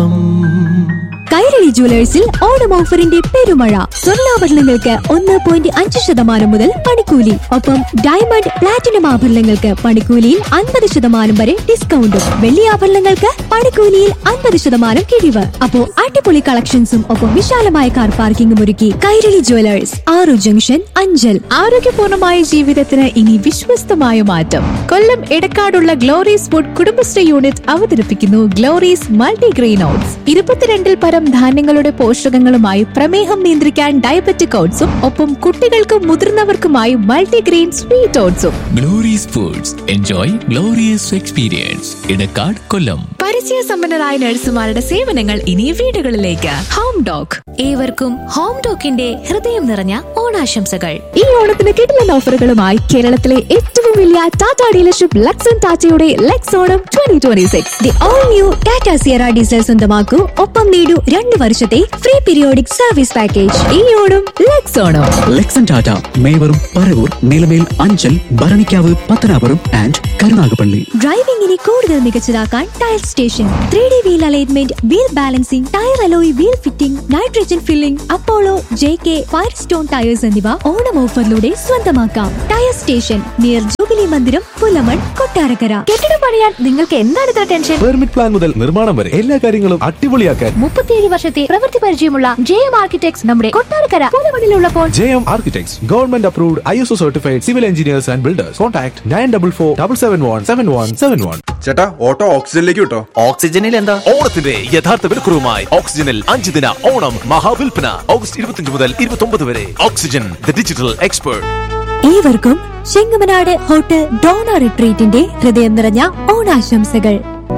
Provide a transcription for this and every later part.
FM Kairali ജുവലേഴ്സിൽ ഓണം ഓഫറിന്റെ പെരുമഴ സ്വർണ്ണാഭരണങ്ങൾക്ക് ഒന്ന് പോയിന്റ് അഞ്ച് ശതമാനം മുതൽ പണിക്കൂലി ഒപ്പം ഡയമണ്ട് പ്ലാറ്റിനം ആഭരണങ്ങൾക്ക് പണിക്കൂലിയിൽ അൻപത് ശതമാനം വരെ ഡിസ്കൗണ്ടും വെള്ളി ആഭരണങ്ങൾക്ക് പണിക്കൂലിയിൽ അൻപത് ശതമാനം കിഴിവ് അപ്പോ അടിപൊളി കളക്ഷൻസും ഒപ്പം വിശാലമായ കാർ പാർക്കിംഗും ഒരുക്കി കൈരളി ജുവലേഴ്സ് ആറു ജംഗ്ഷൻ അഞ്ചൽ ആരോഗ്യപൂർണമായ ജീവിതത്തിന് ഇനി വിശ്വസ്തമായ മാറ്റം കൊല്ലം എടക്കാടുള്ള ഗ്ലോറീസ് ഫുഡ് കുടുംബശ്രീ യൂണിറ്റ് അവതരിപ്പിക്കുന്നു ഗ്ലോറീസ് മൾട്ടിഗ്രെയിൻ ഓട്സ് ഇരുപത്തിരണ്ടിൽ പരം ധാന്യങ്ങളുടെ പോഷകങ്ങളുമായി പ്രമേഹം നിയന്ത്രിക്കാൻ ഡയബറ്റിക് ഓട്സും ഒപ്പം കുട്ടികൾക്കും മുതിർന്നവർക്കുമായി മൾട്ടിഗ്രെയിൻ സ്വീറ്റ് ഓട്സും glorious foods enjoy glorious experience Edakkad Kollam പരിചയസമ്പന്നരായ നഴ്സുമാരുടെ സേവനങ്ങൾ ഇനി വീടുകളിലേക്ക് ഹോം ഡോഗ് ഏവർക്കും ഹോം ടോക്കിന്റെ ഹൃദയം നിറഞ്ഞ ഓണാശംസകൾ ഈ ഓണത്തിന് കിടിലൻ ഓഫറുകളുമായി കേരളത്തിലെ ഏറ്റവും വലിയ ടാറ്റ ഡീലർഷിപ്പ് ലക്സൺ ടാറ്റയുടെ Lex Onam twenty twenty six the all new Tata Sierra diesel സ്വന്തമാക്കൂ ഒപ്പം നേടൂ രണ്ട് വർഷത്തെ ഫ്രീ പീരിയോഡിക് സർവീസ് പാക്കേജ് ഈ Onam Lex Onam Lexon Tata മേവറും പരവൂർ നിലമേൽ അഞ്ചൽ ഭരണിക്കാവ് പത്തനാപുരം ആൻഡ് കരുനാഗപ്പള്ളി ഡ്രൈവിംഗിനെ കൂടുതൽ മികച്ചതാക്കാൻ tyre station three D wheel alignment wheel balancing tyre alloy wheel fitting nitrogen filling Apollo J K Firestone tyres എന്നിവ ഓണം ഓഫറിലൂടെ സ്വന്തമാക്കാം ടയർ സ്റ്റേഷൻ നിയർ ജൂബിലി മന്ദിരം പുലമൺ കൊട്ടാരക്കര കെട്ടിടം പണിയാൻ നിങ്ങൾക്ക് എന്താണ് ഇത്ര ടെൻഷൻ പെർമിറ്റ് പ്ലാൻ മുതൽ നിർമ്മാണം വരെ എല്ലാ കാര്യങ്ങളും അടിപൊളിയാക്കാൻ മുപ്പത്തിയേഴ് വർഷത്തെ പ്രവൃത്തി പരിചയമുള്ള ജെ എം ആർക്കിടെക്ട്സ് നമ്മുടെ കൊട്ടാരക്കര പുതുമണിലുള്ളപ്പോൾ J M architects government approved I S O certified civil engineers and builders contact nine double four double seven one seven one seven one ചേട്ടാ ഓട്ടോ ഓക്സിജനിലേക്ക് വിട്ടോ ഓക്സിജനിൽ എന്താ ഓണത്തിന്റെ യഥാർത്ഥ വിലക്കുറവുമായി ഓക്സിജനിൽ അഞ്ച് ദിന ഓണം മഹാവിൽപ്പന ഓഗസ്റ്റ് ഇരുപത്തിയഞ്ച് മുതൽ ഇരുപത്തി വരെ ഓക്സിജൻ ദ ഡിജിറ്റൽ എക്സ്പേർട്ട് ഏവർക്കും ചെങ്ങമനാട് ഹോട്ടൽ ഡോണ റിട്രീറ്റിന്റെ ഹൃദയം നിറഞ്ഞ ഓണാശംസകൾ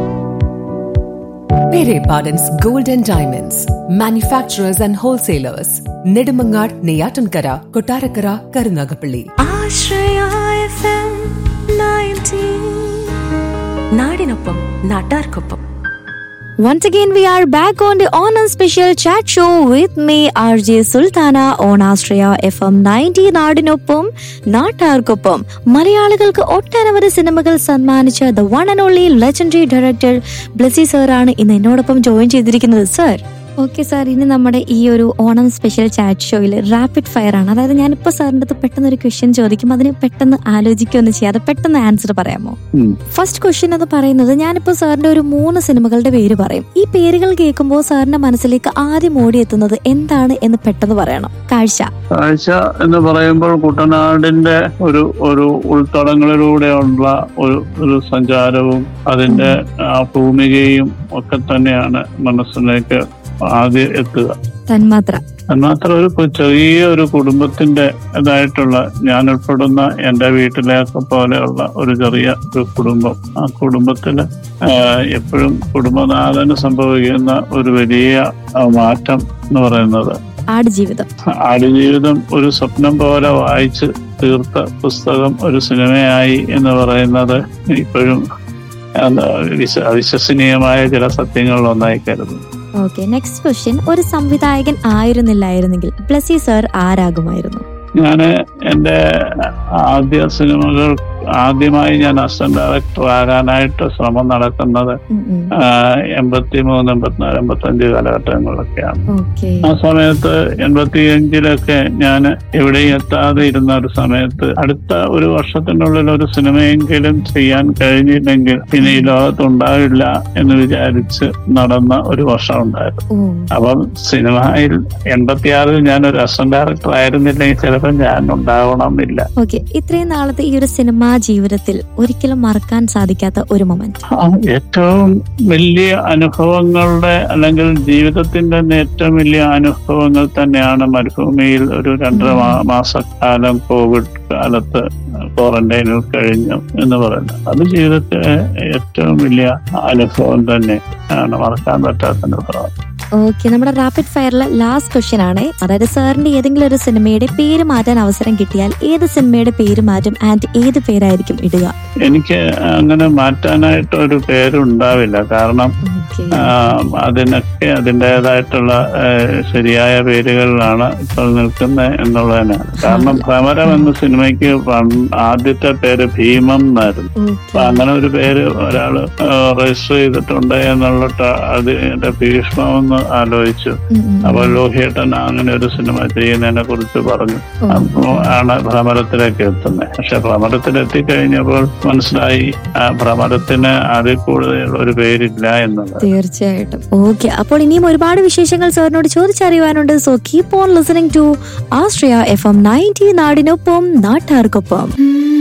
Pere Pardon's Gold and Diamonds, manufacturers and wholesalers, Nedumangad, Neyatankara, Kotarakara, Karunagapalli. നാടിനൊപ്പം നാട്ടാർക്കൊപ്പം Once again, we are back on the Onam special chat show with me, RJ Sultana, on Astraya FM 90 നാടിനൊപ്പം നാട്ടാർക്കൊപ്പം മലയാളികൾക്ക് ഒട്ടനവധി സിനിമകൾ സമ്മാനിച്ച the one and only legendary director Blessy sir ആണ് ഇന്ന് എന്നോടൊപ്പം ജോയിൻ ചെയ്തിരിക്കുന്നത് സർ ഓക്കെ സാർ ഇനി നമ്മുടെ ഈ ഒരു ഓണം സ്പെഷ്യൽ ചാറ്റ് ഷോയിൽ റാപ്പിഡ് ഫയർ ആണ് അതായത് ഞാനിപ്പോൾ സാറിൻ്റെ അടുത്ത് പെട്ടെന്ന് ഒരു ക്വസ്റ്റ്യൻ ചോദിക്കും അതിന് പെട്ടെന്ന് ആലോചിക്കുകയൊന്നും ചെയ്യാതെ പെട്ടെന്ന് ആൻസർ പറയാമോ ഫസ്റ്റ് ക്വസ്റ്റ്യൻ എന്ന് പറയുന്നത് ഞാനിപ്പോൾ സാറിന്റെ ഒരു മൂന്ന് സിനിമകളുടെ പേര് പറയും ഈ പേരുകൾ കേൾക്കുമ്പോൾ സാറിന്റെ മനസ്സിലേക്ക് ആദ്യം ഓടിയെത്തുന്നത് എന്താണ് എന്ന് പെട്ടെന്ന് പറയണം കാഴ്ച കാഴ്ച എന്ന് പറയുമ്പോൾ കുട്ടനാടിന്റെ ഒരു ഒരു ഉൾത്തടങ്ങളിലൂടെയുള്ള ഒരു ഒരു സഞ്ചാരവും അതിന്റെ ആ ഭൂമികയും ഒക്കെ തന്നെയാണ് മനസ്സിലേക്ക് ആദ്യം എത്തുക തന്മാത്ര തന്മാത്ര ഒരു കൊ- ചെറിയ ഒരു കുടുംബത്തിന്റെ ഇതായിട്ടുള്ള ഞാൻ ഉൾപ്പെടുന്ന എന്റെ വീട്ടിലേക്ക് പോലെയുള്ള ഒരു ചെറിയ ഒരു കുടുംബം ആ കുടുംബത്തില് എപ്പോഴും കുടുംബനാഥന് സംഭവിക്കുന്ന ഒരു വലിയ ആ, മാറ്റം എന്ന് പറയുന്നത് ആടുജീവിതം ആടുജീവിതം ഒരു സ്വപ്നം പോലെ വായിച്ച് തീർത്ത പുസ്തകം ഒരു സിനിമയായി എന്ന് പറയുന്നത് ഇപ്പോഴും എന്താ, വിശ്വ- അവിശ്വസനീയമായ ചില സത്യങ്ങളിൽ ഒന്നായി കരുതുന്നു ഓക്കെ നെക്സ്റ്റ് ക്വസ്റ്റ്യൻ ഒരു സംവിധായകൻ ആയിരുന്നില്ലായിരുന്നെങ്കിൽ ബ്ലസി സാർ ആരാകുമായിരുന്നു ഞാന് എന്റെ ആദ്യ സിനിമകൾ ആദ്യമായി ഞാൻ അസിസ്റ്റന്റ് ഡയറക്ടർ ആകാനായിട്ട് ശ്രമം നടക്കുന്നത് എൺപത്തി മൂന്ന് എൺപത്തിനാല് എൺപത്തി അഞ്ച് കാലഘട്ടങ്ങളിലൊക്കെയാണ് ഓക്കെ ആ സമയത്ത് എൺപത്തിയഞ്ചിലൊക്കെ ഞാൻ എവിടെയും എത്താതെ ഇരുന്ന ഒരു സമയത്ത് അടുത്ത ഒരു വർഷത്തിനുള്ളിൽ ഒരു സിനിമയെങ്കിലും ചെയ്യാൻ കഴിഞ്ഞില്ലെങ്കിൽ ഇനി ഈ ലോകത്തുണ്ടാവില്ല എന്ന് വിചാരിച്ച് നടന്ന ഒരു വർഷം ഉണ്ടായിരുന്നു അപ്പം സിനിമയിൽ എൺപത്തിയാറിൽ ഞാൻ ഒരു അസിസ്റ്റന്റ് ഡയറക്ടർ ആയിരുന്നില്ലെങ്കിൽ ചിലപ്പോൾ ഞാൻ ഉണ്ടാവണമെന്നില്ല ഓക്കെ ഇത്രയും നാളത്തെ ഈ ഒരു സിനിമാ ജീവിതത്തിൽ ഒരിക്കലും മറക്കാൻ സാധിക്കാത്ത ഒരു മൊമെന്റ് ആ, ഏറ്റവും വലിയ അനുഭവങ്ങളുടെ അല്ലെങ്കിൽ ജീവിതത്തിന്റെ തന്നെ ഏറ്റവും വലിയ അനുഭവങ്ങൾ തന്നെയാണ് മരുഭൂമിയിൽ ഒരു രണ്ടര മാ- മാസക്കാലം കോവിഡ് കാലത്ത് ക്വാറന്റൈനിൽ കഴിഞ്ഞു എന്ന് പറയുന്നത് അത് ജീവിതത്തിലെ ഏറ്റവും വലിയ അനുഭവം തന്നെ ആണ് മറക്കാൻ പറ്റാത്ത അനുഭവം ഓക്കെ നമ്മുടെ റാപ്പിഡ് ഫയറിലെ ലാസ്റ്റ് ക്വസ്റ്റ്യൻ ആണ് അതായത് സാറിന്റെ ഏതെങ്കിലും ഒരു സിനിമയുടെ പേര് മാറ്റാൻ അവസരം കിട്ടിയാൽ ഏത് സിനിമയുടെ പേര് മാറ്റും ആൻഡ് ഏത് പേരായിരിക്കും ഇടുക എനിക്ക് അങ്ങനെ മാറ്റാനായിട്ട് ഒരു പേരുണ്ടാവില്ല കാരണം ഓക്കെ ആ, അതിനൊക്കെ അതിൻ്റെതായിട്ടുള്ള ശരിയായ പേരുകളിലാണ് ഇപ്പോൾ നിൽക്കുന്നത് എന്നുള്ളതിനാണ് കാരണം ഭ്രമരം എന്ന സിനിമയ്ക്ക് പണ്ട് ആദ്യത്തെ പേര് ഭീമം എന്നായിരുന്നു അപ്പൊ അങ്ങനെ ഒരു പേര് ഒരാൾ രജിസ്റ്റർ ചെയ്തിട്ടുണ്ട് എന്നുള്ളത് അതിന്റെ ഭീഷ്മം എന്ന് ആലോചിച്ചു അപ്പൊ ലോഹിയേട്ടൻ അങ്ങനെ ഒരു സിനിമ ചെയ്യുന്നതിനെ കുറിച്ച് പറഞ്ഞു അപ്പോ ആണ് ഭ്രമരത്തിലേക്ക് എത്തുന്നത് പക്ഷെ ഭ്രമരത്തിൽ എത്തിക്കഴിഞ്ഞപ്പോൾ മനസ്സിലായി ആ ഭ്രമരത്തിന് അതിൽ കൂടുതൽ ഒരു പേരില്ല എന്നുള്ളത് തീർച്ചയായിട്ടും ഓക്കെ അപ്പോൾ ഇനിയും ഒരുപാട് വിശേഷങ്ങൾ സാറിനോട് ചോദിച്ചറിയുവാനുണ്ട് so keep on listening to Astria F M ninety നാടിനൊപ്പം നാട്ടാർക്കൊപ്പം